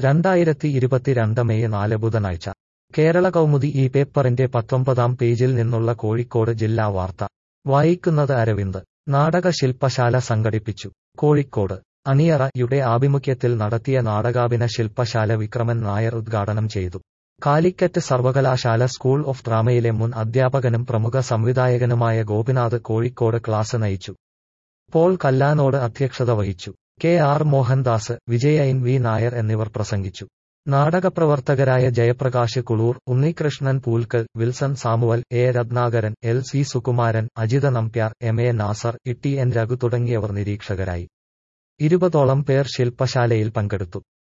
രണ്ടായിരത്തി ഇരുപത്തിരണ്ട് മെയ് നാല് ബുധനാഴ്ച കേരള കൗമുദി ഈ പേപ്പറിന്റെ പത്തൊമ്പതാം പേജിൽ നിന്നുള്ള കോഴിക്കോട് ജില്ലാ വാർത്ത വായിക്കുന്നത് അരവിന്ദ് നാടക ശില്പശാല സംഘടിപ്പിച്ചു കോഴിക്കോട് അണിയറ യുടെ ആഭിമുഖ്യത്തിൽ നടത്തിയ നാടകാഭിന ശില്പശാല വിക്രമൻ നായർ ഉദ്ഘാടനം ചെയ്തു കാലിക്കറ്റ് സർവകലാശാല സ്കൂൾ ഓഫ് ഡ്രാമയിലെ മുൻ അധ്യാപകനും പ്രമുഖ സംവിധായകനുമായ ഗോപിനാഥ് കോഴിക്കോട് ക്ലാസ് നയിച്ചു പോൾ കല്ലാനോട് അധ്യക്ഷത വഹിച്ചു K R Mohandas Vijaya N V Nair എന്നിവർ പ്രസംഗിച്ചു നാടകപ്രവർത്തകരായ Jayaprakash Kuloor Unnikrishnan Poolkkal Wilson Samuel A Ratnakaran L C Sukumaran Ajitha Nambiar M A Nasar Itty N Raghu തുടങ്ങിയവർ നിരീക്ഷകരായി ഇരുപതോളം പേർ ശില്പശാലയിൽ പങ്കെടുത്തു